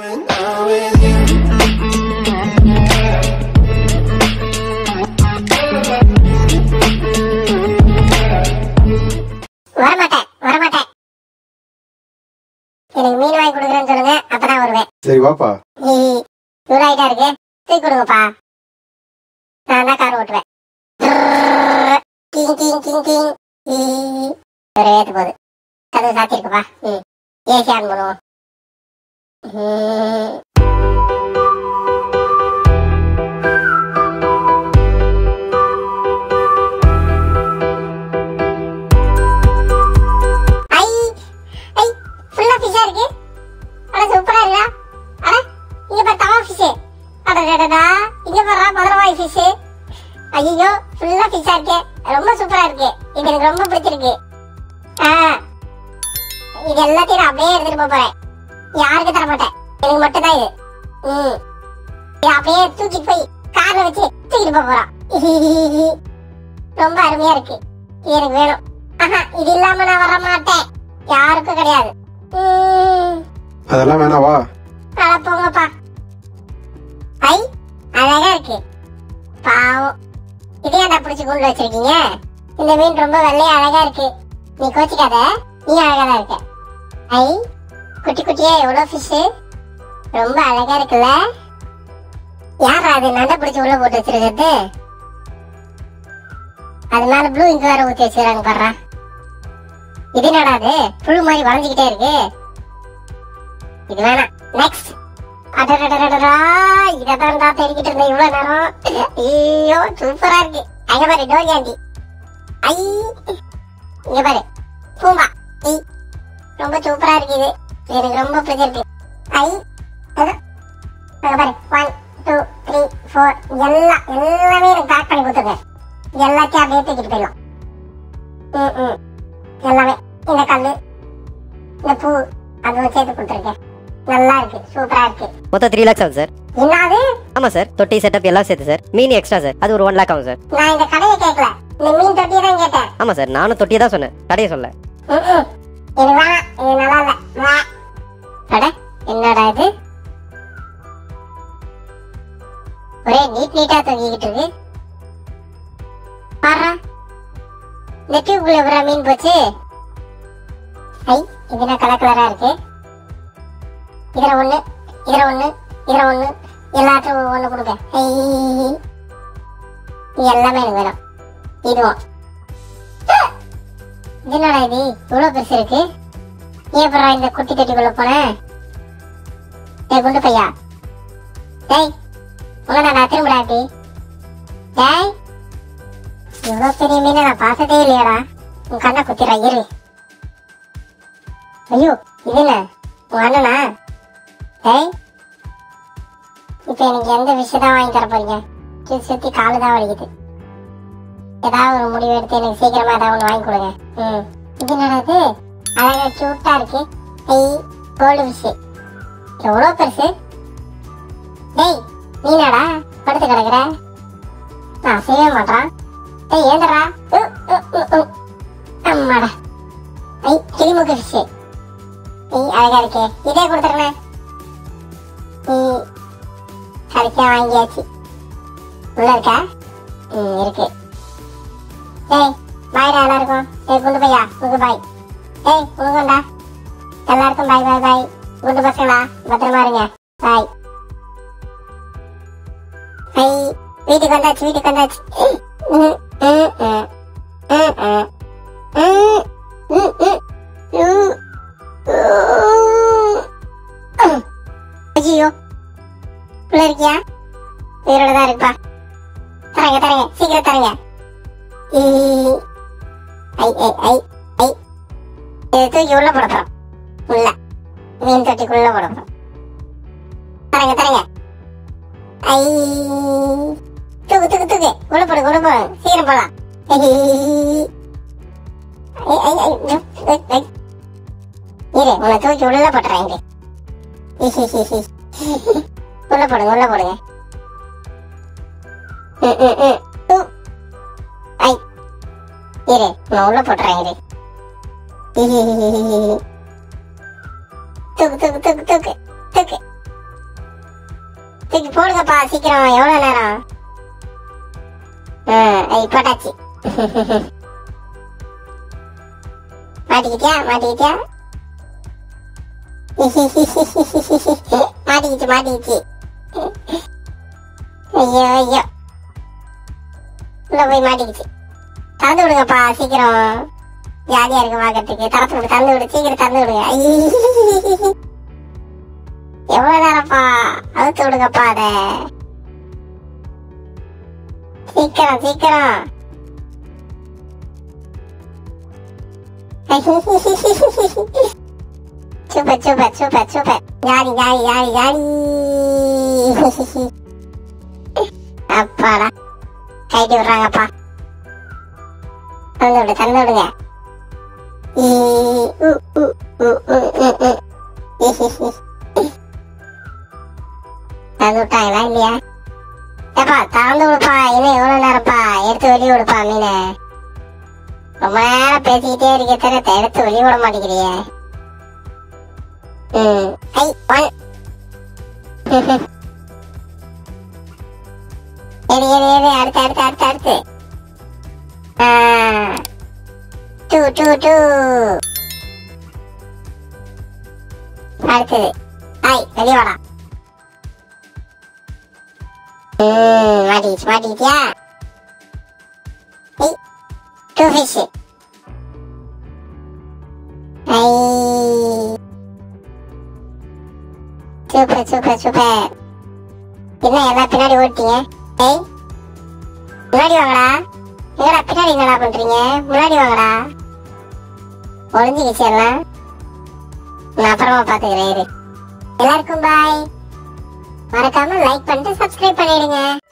வரமாட்டேன் வரமாட்டேன் எனக்கு மீன் வாங்கி கொடுக்குறேன்னு சொல்லுங்க அப்பதான் வருவேன் சரி வாப்பா ஈ, இவ்வளவு ஆயிட்டா இருக்கு தூக்கி கொடுங்கப்பா நான் தான் கார் ஓட்டுவேன் கிங் கிங் கிங் கிங் ஈ, ஒரு ஏத்து போகுது கதவு சாத்திருக்குப்பா ம் ஏசி ஆன் பண்ணுவோம் ம். ஐ ஐ ஃபுல்லா ஃபிஷ்ஷா இருக்கு அட சூப்பரா இருக்கா அட இங்க பாரு தவா ஃபிஷ் அடடடடா இங்க பாரு மதுரவாய் ஃபிஷ் ஐயோ ஃபுல்லா ஃபிஷ்ஷா இருக்கு ரொம்ப சூப்பரா இருக்கு இது எனக்கு ரொம்ப பிடிச்சிருக்கு ஆ இது எல்லாத்தையும் நான் அப்படியே எடுத்துட்டு போப் போறேன் யாருக்கு தர மாட்டேன் எனக்கு மட்டும் தான் இது ம் இதை அப்படியே தூக்கிட்டு போய் கார்ல வச்சு தூக்கிட்டு போப் போறோம் ரொம்ப அருமையா இருக்கு இது எனக்கு வேணும் ஆஹா இது இல்லாம நான் வர மாட்டேன் யாருக்கும் கிடையாது ம் அதெல்லாம் வேணாம் வா அட போங்கப்பா ஐ அழகா இருக்கு பாவம் இதே ஏன்டா பிடிச்சி கூண்டு வச்சிருக்கீங்க இந்த மீன் ரொம்ப வெள்ளையா அழகா இருக்கு நீ கோச்சிக்காத நீ அழகா தான் இருக்க ஐ குட்டி குட்டியா எவ்வளவு ஃபிஷ் ரொம்ப அழகா இருக்குல்ல யாரா அது நண்டை பிடிச்சி உள்ள போட்டு வச்சிருக்கிறது அது மேல ப்ளூ இங்க வேற ஊத்தி வச்சிருக்காங்க பாடுறா இது என்னடா அது புழு மாதிரி வளைஞ்சுக்கிட்டே இருக்கு இது வேணாம் நெக்ஸ்ட் அடடடடடா இததான் தான் தேடிக்கிட்டு இருந்தேன் இவ்வளவு நேரம் ஐயோ சூப்பரா இருக்கு அங்க பாரு டோரி ஆண்டி ஐ இங்க பாரு பூம்பா ஐ ரொம்ப சூப்பரா இருக்கு இது எனக்கு ரொம்ப பிடிச்சிருக்கு ஐ அது. அங்க பாரு ஒன் டூ த்ரீ ஃபோர் எல்லாம் எல்லாமே எனக்கு பேக் பண்ணி கொடுத்துருங்க எல்லாத்தையும் அப்படியே தூக்கிட்டு போயிடலாம் ம் ம் எல்லாமே இந்த கல்லு இந்த பூ அதுவும் சேர்த்து கொடுத்துருக்கேன் நல்லா இருக்கு சூப்பரா இருக்கு மொத்தம் த்ரீ லேக்ஸ் ஆகும் சார் என்னது ஆமாம் சார் தொட்டி செட்டப் எல்லாம் சேர்த்து சார் மீன் எக்ஸ்ட்ரா சார் அது ஒரு ஒன் லேக் ஆகும் சார் நான் இந்த கடையை கேட்கல இந்த மீன் தொட்டியை தான் கேட்டேன் ஆமாம் சார் நானும் தொட்டியை தான் சொன்னேன் கடையை சொல்ல ம்ம். இது வேணாம் இது நல்லா இல்ல வா. அட என்னடா இது ஒரே நீட் நீட்டா தொங்கிக்கிட்டு இருக்கு பாரு இந்த டியூப்ல எவ்வளவு மீன் போச்சு ஐ இது என்ன கலர் கலரா இருக்கு இதுல ஒண்ணு இதுல ஒண்ணு இதுல ஒண்ணு எல்லாத்தையும் ஒண்ணு கொடுங்க ஐ இது எல்லாமே எனக்கு வேணும் இதுவும் இது என்னடா இது இவ்வளவு பெருசு இருக்கு ஏன் பரவா இந்த குட்டி தொட்டிக்குள்ள போனேன் டேய் குண்டு பையா டேய் உங்களை திரும்படா அப்படி டேய் இவ்வளவு பெரிய மீனை நான் பார்த்ததே இல்லையாடா உன் கண்ணை குத்திரா இரு ஐயோ இது என்ன உன் அண்ணனா டேய் இப்ப எனக்கு எந்த விஷயம் தான் வாங்கி தர போறீங்க சுத்தி சுத்தி காலு தான் வலிக்குது ஏதாவது ஒரு முடிவு எடுத்து எனக்கு சீக்கிரமா ஏதாவது ஒன்று வாங்கி கொடுங்க ம் இது என்னது அழகா கியூட்டா இருக்கு ஐய் கோல்டு ஃபிஷ் எவ்வளோ பெருசு டேய் நீனாடா படுத்து கிடக்குற நான் செய்ய மாட்டான் டேய் ஏந்தரா அம்மாடா ஐ கிளிமுக்கு ஃபிஷ் ஐய் அழகா இருக்கே இதே கொடுத்துருங்க நீ கடைசியா வாங்கியாச்சு உள்ள இருக்கா ம் இருக்கு ஏய் பாய்டா எல்லாருக்கும் ஏய் குண்டு பையா உனக்கு பாய் ஏய் உனக்குண்டா எல்லாருக்கும் பாய் பாய் பாய் குண்டு பசங்களா பத்திரமா இருங்க பாய் ஐ வீட்டுக்கு வந்தாச்சு வீட்டுக்கு வந்தாச்சு ம், ம், ம், ம், ம், ம், ம், ம், ம், ம். ஐயோ உள்ள இருக்கியா உயிரோட தான் இருப்பா தரங்க தரங்க சீக்கிரம் தரங்க ஈ. ஐ ஐ ஐ ஐ இதை தூக்கி உள்ள போட போறோம் உள்ள மீன் தொட்டிக்குள்ள போட போறோம் தரங்க தரங்க ஐ தூக்கு தூக்கு தூக்கு உள்ள போடு உள்ள போடு சீக்கிரம் போலாம் ஐ ஐ ஐ ஐ ஐ, ஐ, ஐ. இரு உன்னை தூக்கி உள்ள போட்டுறேன் இரு ஹி, ஹி, ஹி, ஹி. உள்ள போடுங்க உள்ள போடுங்க ம், ம், ம். உ. ஐ இரு நான் உள்ள போட்டுறேன் இரு ஹி, ஹி, ஹி, ஹி, ஹி. தூக்கு தூக்கு தூக்கு தூக்கு தூக்கு தூக்கி போடுங்கப்பா சீக்கிரம் எவ்வளவு நேரம் ம், ஐ, போட்டாச்சு மாட்டிக்கிட்டியா மாட்டிக்கிட்டியா மாட்டிக்கிச்சு மாட்டிக்கிச்சு ஐயோ ஐயோ உள்ள போய் மாட்டிக்கிச்சு திறந்து விடுங்கப்பா சீக்கிரம் ஜாலியா இருக்கு பாக்கிறதுக்கு திறந்து விடு திறந்து விடு சீக்கிரம் திறந்து விடுங்க ஐயே. எவ்வளவு நேரம்ப்பா அழுத்து விடுங்கப்பா அத சீக்கிரம் சீக்கிரம் super super super super jolly jolly jolly jolly அப்பாடா கைட்டு விடுறாங்கப்பா தந்து விடு தந்து விடுங்க ஈ, உ, உ, உ, உ, உ, உ. தந்து விட்டாங்களா இல்லையா ஏப்பா திறந்து விடுப்பா இன்னும் எவ்வளவு நேரம்ப்பா எடுத்து வெளிய விடுப்பா மீனை ரொம்ப நேரம் பேசிக்கிட்டே இருக்க தர எடுத்து வெளிய விட மாட்டேங்கிறியே ம் ஐ ஒன் எது எது எது அடுத்து அடுத்து அடுத்து அடுத்து டூ டூ டூ அடுத்தது ஐ வெளிய வாடா ம் மாட்டிக்கிச்சு மாட்டிக்கிட்டியா ஐ டூ ஃபிஷ் ஐ சூப்பர் சூப்பர் சூப்பர் என்ன எல்லாம் பின்னாடி ஓட்டிங்க ஏய் முன்னாடி வாங்கடா எங்கடா பின்னாடி என்னடா பண்றீங்க முன்னாடி வாங்கடா ஒளிஞ்சுக்கிச்சு எல்லாம் நான் அப்புறமா பாத்துக்கிறேன் இரு எல்லாருக்கும் பாய் மறக்காம லைக் பண்ணிட்டு சப்ஸ்கிரைப் பண்ணிடுங்க